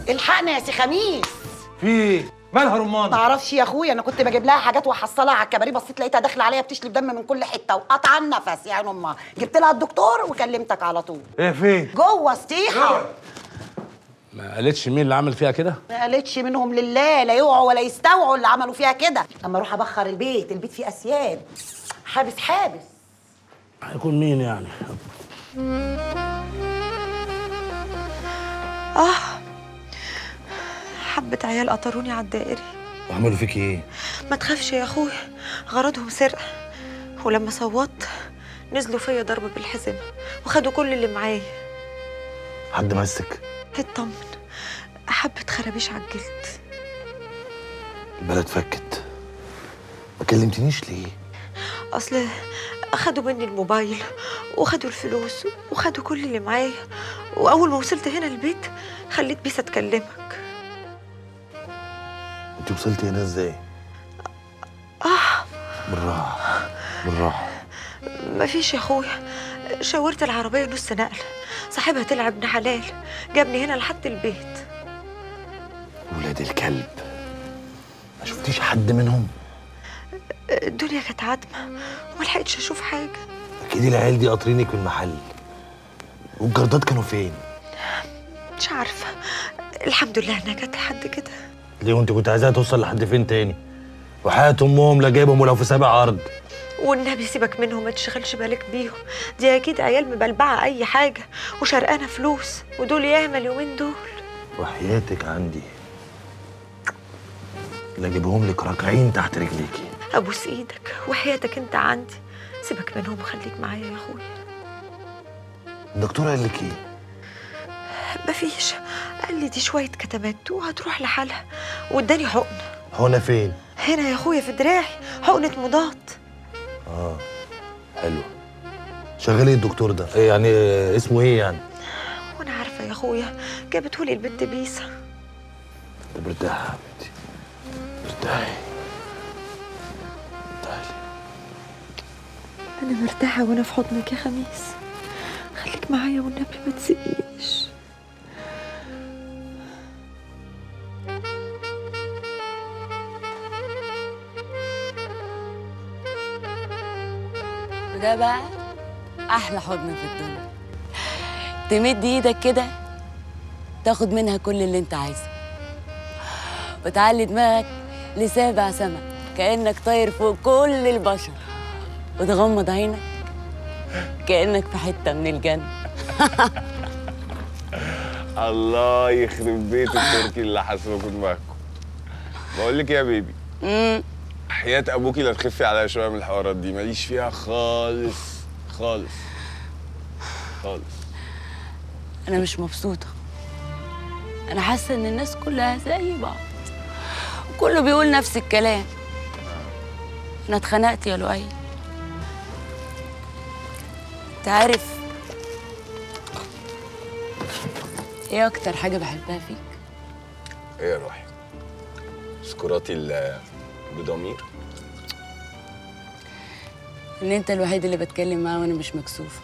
الحقنا يا سي خميس في ايه مالها رمان معرفش يا اخويا انا كنت بجيب لها حاجات واحصلها على الكباريه بصيت لقيتها داخله عليا بتشلب دم من كل حته وقطع النفس يعني امها جبت لها الدكتور وكلمتك على طول ايه فين جوه سطيحه ما قالتش مين اللي عمل فيها كده ما قالتش منهم لله لا يوعوا ولا يستوعوا اللي عملوا فيها كده اما اروح ابخر البيت البيت فيه اسياد حابس حابس هيكون مين يعني اه حبة عيال قطروني على الدائري وعملوا فيك ايه ما تخافش يا اخويا غرضهم سرقة ولما صوت نزلوا فيا ضرب بالحزمة وخدوا كل اللي معايا حد مسك اطمن حبة خرابيش على الجلد البلد فكت ما كلمتنيش ليه اصل اخدوا مني الموبايل وخدوا الفلوس وخدوا كل اللي معايا واول ما وصلت هنا البيت خليت بيس اتكلمك انت وصلتي هنا ازاي اه بالراحه بالراحه مفيش يا اخويا شاورت العربية نص نقل صاحبها طلع ابن حلال جابني هنا لحد البيت ولاد الكلب ما شفتيش حد منهم الدنيا كانت عتمة وملحقتش اشوف حاجة اكيد العيال دي قاطرينك من المحل والجردات كانوا فين مش عارفة الحمد لله انها جت لحد كده ليه وانت كنت عايزاها توصل لحد فين تاني وحياة امهم لا جايبهم ولو في سابع ارض والنبي سيبك منهم ما تشغلش بالك بيهم دي اكيد عيال مبلبعة اي حاجة وشرقانة فلوس ودول ياما اليومين دول وحياتك عندي لا اجيبهم لك راكعين تحت رجليكي ابوس ايدك وحياتك انت عندي سيبك منهم وخليك معايا يا اخويا الدكتور قال لك ايه مفيش قال لي دي شوية كتمات وهتروح لحالها واداني حقن هنا فين هنا يا اخويا في دراعي حقنة مضاد اه حلو شغال ايه الدكتور ده ايه يعني إيه اسمه ايه يعني وانا عارفة يا اخويا جابتهولي البنت بيسا طب ارتاحي يا حبيبتي ارتاحي ارتاحي انا مرتاحة وانا في حضنك يا خميس خليك معايا والنبي ما تسيبنيش وده بقى احلى حضن في الدنيا تمد ايدك كده تاخد منها كل اللي انت عايزه وتعلي دماغك لسابع سما كانك طاير فوق كل البشر وتغمض عينك كانك في حته من الجنه الله يخرب بيت التركي اللي حاسبكم دماغكم بقول لك إيه يا بيبي امم حياة ابوكي لا تخفي عليا شويه من الحوارات دي ماليش فيها خالص خالص خالص انا مش مبسوطه انا حاسه ان الناس كلها زي بعض كله بيقول نفس الكلام انا اتخنقت يا لؤي انت عارف ايه اكتر حاجه بحبها فيك ايه يا روحي سكراتي ال- بضمير ان انت الوحيد اللي بتكلم معاه وانا مش مكسوفه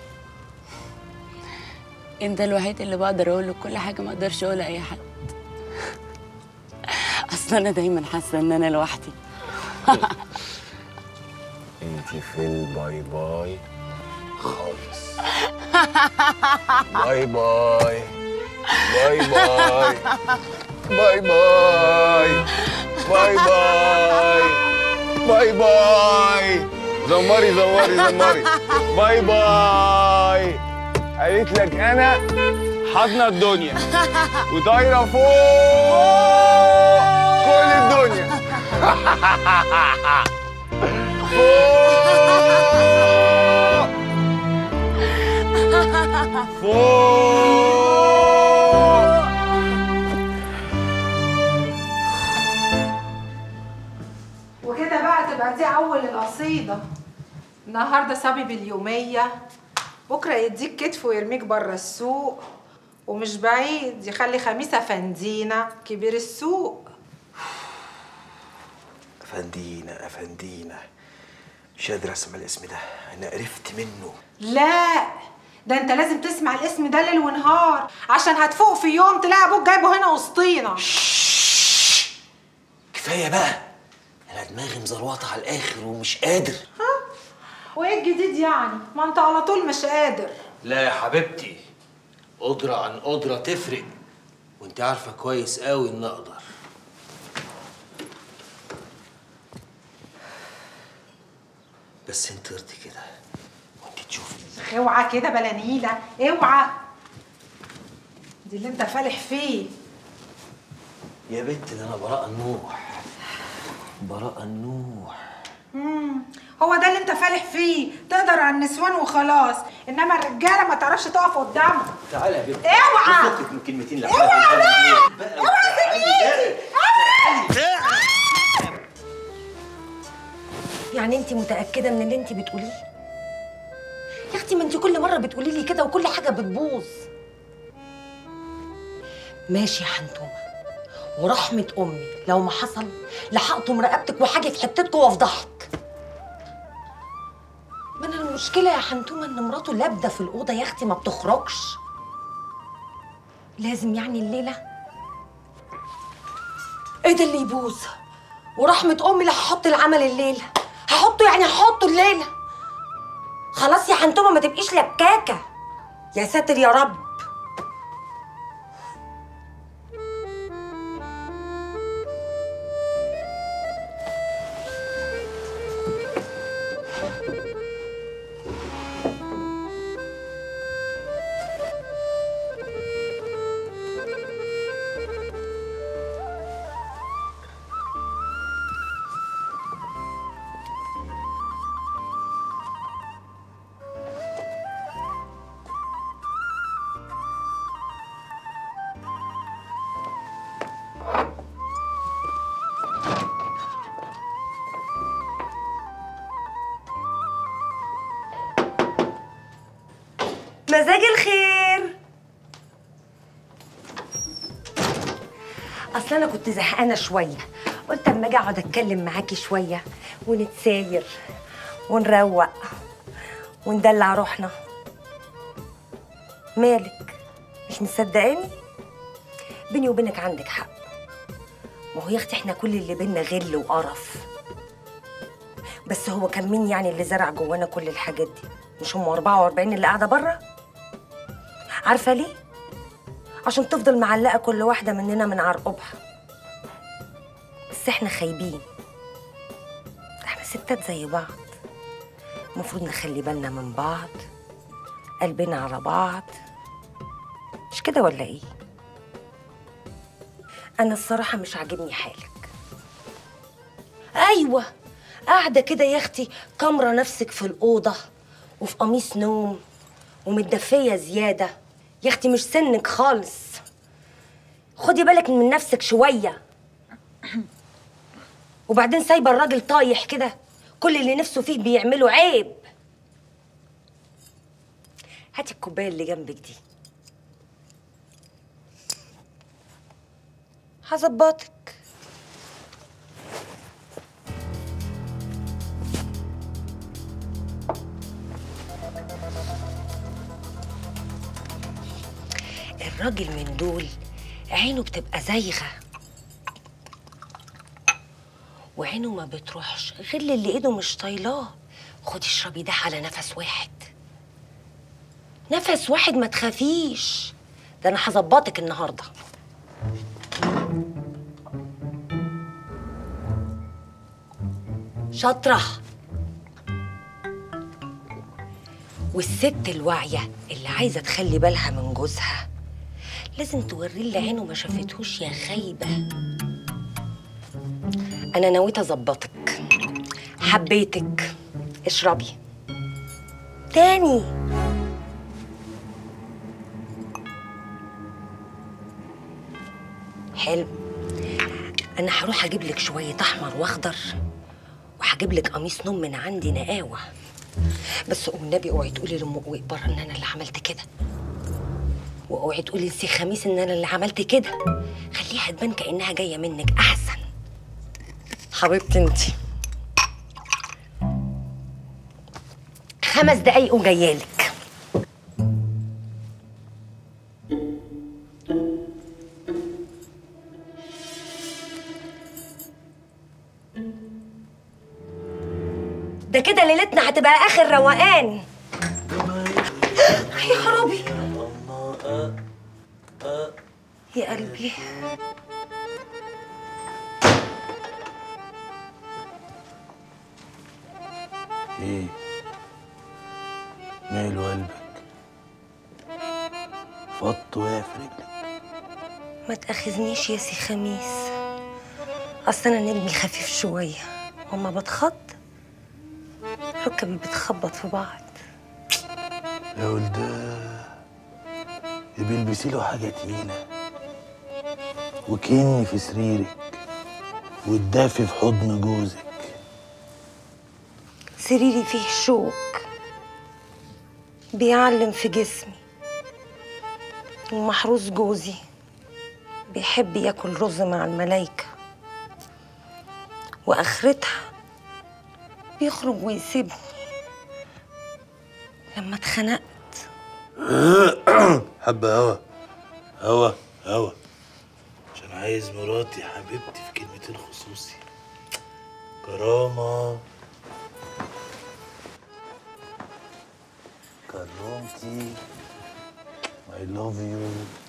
انت الوحيد اللي بقدر اقول له كل حاجه ما اقدرش اقولها اي حد اصلا انا دايما حاسه ان انا لوحدي انت في الباي باي خالص باي باي باي باي باي باي باي باي باي باي زمري زمري زمري باي باي قالت لك انا حاضنه الدنيا وطايره فوق كل الدنيا فوق فوق وكده بقى تبقى دي أول القصيدة النهاردة صبي باليومية بكرة يديك كتف ويرميك بره السوق ومش بعيد يخلي خميسة فندينة كبير السوق افندينا افندينا مش قادر اسمع الاسم ده انا قرفت منه لا ده انت لازم تسمع الاسم ده ليل ونهار عشان هتفوق في يوم تلاقي ابوك جايبه هنا وسطينا كفايه بقى انا دماغي مزروطه على الاخر ومش قادر وايه الجديد يعني ما انت على طول مش قادر لا يا حبيبتي قدرة عن قدرة تفرق وانت عارفة كويس قوي ان اقدر بس انت ارضي كده وانت تشوفي اوعى كده بلا نيله اوعى دي اللي انت فالح فيه يا بنت ده انا براءة النوح براءة النوح مم. هو ده اللي انت فالح فيه تقدر على النسوان وخلاص انما الرجاله ما تعرفش تقف قدامهم تعالى يا بنت اوعى! فكك من كلمتين اللي اوعى حضرتك بقى! بقى اوعى تعالي بقى. يعني انت متاكده من اللي انت بتقوليه يا اختي ما انت كل مره بتقولي لي كده وكل حاجه بتبوظ ماشي يا حنتومه ورحمه امي لو ما حصل لحقتم رقبتك وحاجه في حتتكم وافضحك ما انا المشكله يا حنتومه ان مراته لابده في الاوضه يا اختي ما بتخرجش لازم يعني الليله ايه ده اللي يبوظ ورحمه امي لا هحط العمل الليله هحطه يعني هحطه الليله خلاص يا حنتومه ما تبقيش لكاكه يا ساتر يا رب مزاج الخير اصل انا كنت زهقانه شويه قلت اما اجي اقعد اتكلم معاكي شويه ونتساير ونروق وندلع روحنا مالك مش مصدقاني بيني وبينك عندك حق ما هو يا اختي احنا كل اللي بينا غل وقرف بس هو كان مين يعني اللي زرع جوانا كل الحاجات دي مش هم 44 اللي قاعده بره عارفه ليه عشان تفضل معلقه كل واحده مننا من عرقوبها بس احنا خايبين احنا ستات زي بعض المفروض نخلي بالنا من بعض قلبنا على بعض مش كده ولا ايه انا الصراحه مش عاجبني حالك ايوه قاعده كده يا اختي كامره نفسك في الاوضه وفي قميص نوم ومتدفيه زياده يا اختي مش سنك خالص خدي بالك من نفسك شويه وبعدين سايبه الراجل طايح كده كل اللي نفسه فيه بيعمله عيب هاتي الكوبايه اللي جنبك دي هظبطك الراجل من دول عينه بتبقى زايغه وعينه ما بتروحش غير اللي ايده مش طايلاه خدي اشربي ده على نفس واحد نفس واحد ما تخافيش ده انا هظبطك النهارده شاطره والست الواعيه اللي عايزه تخلي بالها من جوزها لازم توريه اللي عينه ما شافتهوش يا خايبه انا نويت اظبطك حبيتك اشربي تاني حلو انا هروح اجيب لك شويه احمر واخضر وهجيب لك قميص نوم من عندي نقاوه بس والنبي اوعي تقولي لام بره ان انا اللي عملت كده واوعي تقولي لسي خميس ان انا اللي عملت كده خليها تبان كانها جايه منك احسن حبيبتي انتي خمس دقايق وجايالك ده كده ليلتنا هتبقى اخر روقان يا خرابي يا قلبي ايه ماله قلبك فط وقع في رجلك ما تاخذنيش يا سي خميس اصل انا نجمي خفيف شويه وما بتخض ركبي بتخبط في بعض يا ولده يبقى البسي له حاجه تقيله وكني في سريرك وتدافي في حضن جوزك سريري فيه شوك بيعلم في جسمي ومحروس جوزي بيحب ياكل رز مع الملايكة وآخرتها بيخرج ويسيبني لما اتخنقت حبة هوا هوا هوا عشان عايز مراتي حبيبتي في كلمتين خصوصي كرامة كرامتي I love you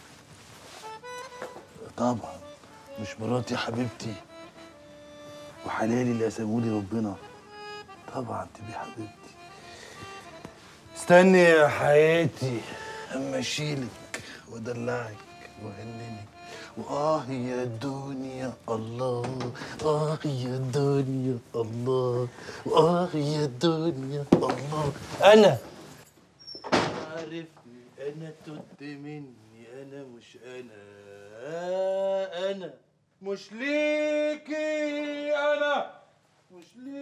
طبعا مش مراتي حبيبتي وحلالي اللي قسمهولي ربنا طبعا تبقي حبيبتي استني يا حياتي اما اشيلك وادلعك واهننك واه يا دنيا الله اه يا دنيا الله واه يا دنيا الله انا عارفني انا تد مني انا مش انا انا مش ليكي انا مش ليكي